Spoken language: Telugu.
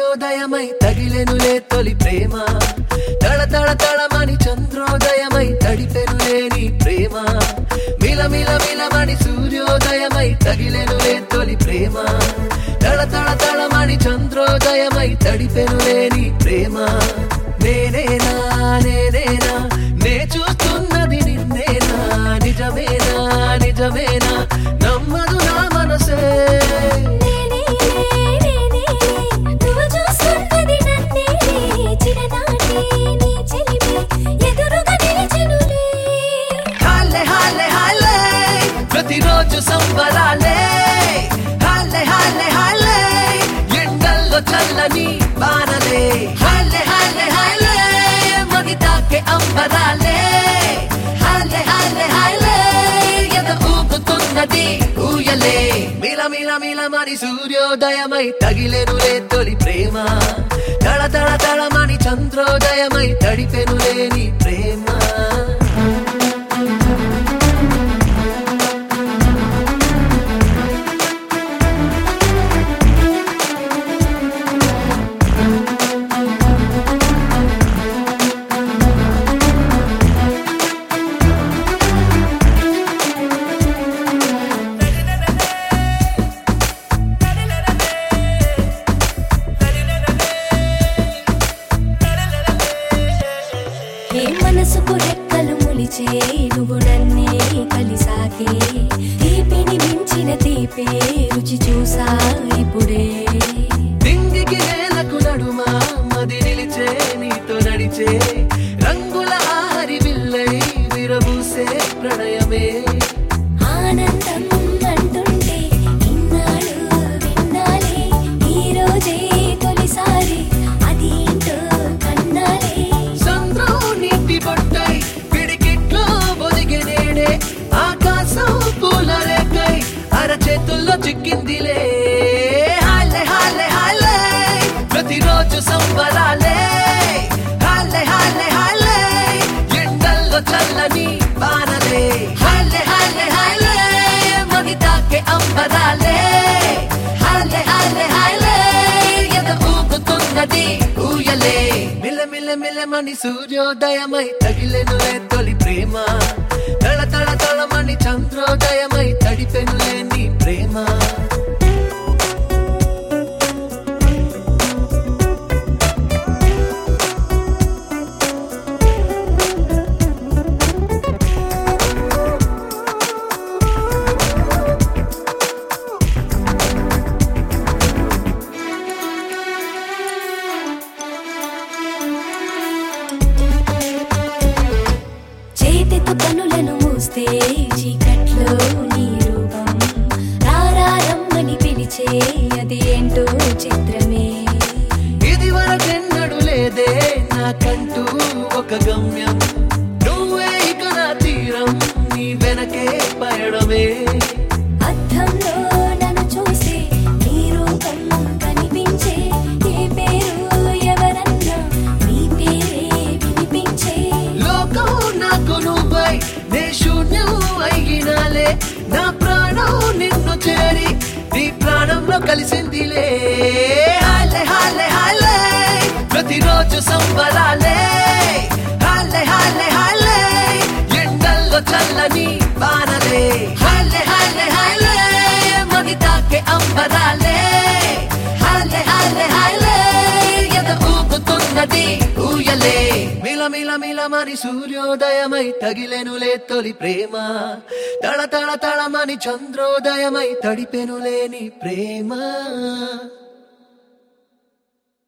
సూర్యోదయమై తగిలెనులే తొలి ప్రేమ తళ తళ తళమని చంద్రోదయమై తడిపెనులే నీ ప్రేమ మిల మిల మిలమని సూర్యోదయమై తగిలెనులే తొలి ప్రేమ తళ తళ తళమని చంద్రోదయమై తడిపెనులే నీ ప్రేమ నేనేనా నేనేనా నే చూస్తున్నది నిన్నేనా నిజమేనా నిజమేనా నమ్మదు నా మనసే నేనే నేనే నువ్వు చూస్తున్నది నన్నే చిరనాటి నీ చెలిమి ఎదురుగా నిలిచెనులే హాలే హాలే హాలే ప్రతిరోజు సంబరాలే హాలే హాలే హాలే ఎండల్లో చల్లని బాణలే హాలే హాలే హాలే మగితాకే అంబరాలే హాలే హాలే హాలే ఎద ఊపుతున్నది ఊయలే మిల మిల మిల మరి సూర్యోదయమై తగిలెనులే తొలి ప్రేమ తళ తళ తళమని చంద్రోదయమై తడిపెనులే నీ ప్రేమ ఏ మనసుకు రెక్కలు ములిచే నువ్వు నన్నే కలిసాకే తీపిని మించిన తీపే రుచి చూసా ఇప్పుడే దింగికి నేలకు నడుమా మది నిలిచే నీతో నడిచే రంగుల ఆహరి విల్లై విరబూసే ప్రణయమే ఆనందం అంటుంటే ఇన్నాళ్ళు విన్నాలే ఈ రోజే తొలిసారి అది ఏంటో కన్నాలే సంద్రం నీటి బొట్టై పిడికిట్లో ఒదిగి నేడే ఆకాశం పూల రేకై అరచేతుల్లో చిక్కిందిలే హాలే హాలే హాలే ప్రతిరోజు సంబరాలే హాలే హాలే హాలే ఎండల్లో చల్లని బాణలే హాలే హాలే హాలే మగితాకే అంబరాలే హాలే హాలే హాలే ఎద ఊపుతున్నది ఊయలే మిల మిల మిలమని సూర్యోదయమై తగిలెనులే తొలి ప్రేమ తళ తళ తళమని చంద్రోదయమై తడిపెనులే నీ ప్రేమ చేతితో కనులను మూస్తే చీకట్లో నీ రూపం రారమ్మని పిలిచే అది ఏంటో చిత్రమే ఇది వరకెన్నడు లేదే నాకంటూ ఒక గమ్యం నువ్వే ఇక నా తీరం నీ వెనకే పయడమే అద్దంలో నన్ను చూస్తే నీ రూపం కనిపించే ఏ పేరు ఎవరన్నా నీ పేరే వినిపించే లోకం నాకు నువ్వై నే శూన్యం అయినాలే నా ప్రాణం నిన్ను చేరి నీ ప్రాణంలో కలిసిందిలే హాలే హాలే హాలే ప్రతిరోజు సంబరాలే హాలే హాలే హాలే ఎండల్లో చల్లని బాణలే హాలే హాలే హాలే మగితాకే అంబరాలే హాలే హాలే హాలే ఎద ఊపుతున్నది ఊయలే మిల మిల మిల మరి సూర్యోదయమై తగిలెనులే తొలి ప్రేమ తళ తళ తళమని చంద్రోదయమై తడిపెనులే నీ ప్రేమ